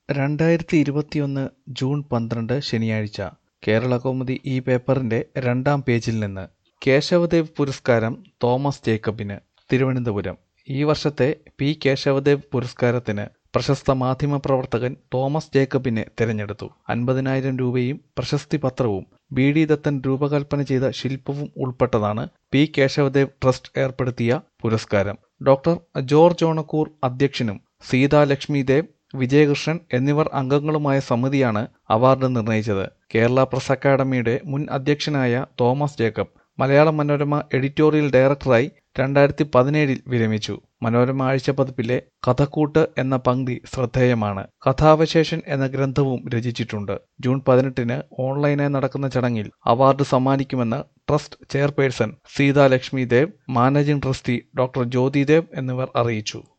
രണ്ടായിരത്തി ഇരുപത്തിയൊന്ന് ജൂൺ പന്ത്രണ്ട് ശനിയാഴ്ച കേരളകൗമുദി ഈ പേപ്പറിന്റെ രണ്ടാം പേജിൽ നിന്ന് കേശവദേവ് പുരസ്കാരം തോമസ് ജേക്കബിന് തിരുവനന്തപുരം ഈ വർഷത്തെ പി കേശവദേവ് പുരസ്കാരത്തിന് പ്രശസ്ത മാധ്യമപ്രവർത്തകൻ തോമസ് ജേക്കബിനെ തിരഞ്ഞെടുത്തു അൻപതിനായിരം രൂപയും പ്രശസ്തി പത്രവും ബി ഡി ദത്തൻ രൂപകൽപ്പന ചെയ്ത ശില്പവും ഉൾപ്പെട്ടതാണ് പി കേശവദേവ് ട്രസ്റ്റ് ഏർപ്പെടുത്തിയ പുരസ്കാരം ഡോക്ടർ ജോർജ് ഓണക്കൂർ അധ്യക്ഷനും സീതാലക്ഷ്മി ദേവ് വിജയകൃഷ്ണൻ എന്നിവർ അംഗങ്ങളുമായ സമിതിയാണ് അവാർഡ് നിർണയിച്ചത് കേരള പ്രസ് അക്കാദമിയുടെ മുൻ അധ്യക്ഷനായ തോമസ് ജേക്കബ് മലയാള മനോരമ എഡിറ്റോറിയൽ ഡയറക്ടറായി രണ്ടായിരത്തി പതിനേഴിൽ വിരമിച്ചു മനോരമ ആഴ്ചപ്പതിപ്പിലെ കഥക്കൂട്ട് എന്ന പങ്ക്തി ശ്രദ്ധേയമാണ് കഥാവശേഷൻ എന്ന ഗ്രന്ഥവും രചിച്ചിട്ടുണ്ട് ജൂൺ പതിനെട്ടിന് ഓൺലൈനായി നടക്കുന്ന ചടങ്ങിൽ അവാർഡ് സമ്മാനിക്കുമെന്ന് trust chairperson Seethalakshmi Dev managing trustee doctor Jyothi Dev എന്നിവർ അറിയിച്ചു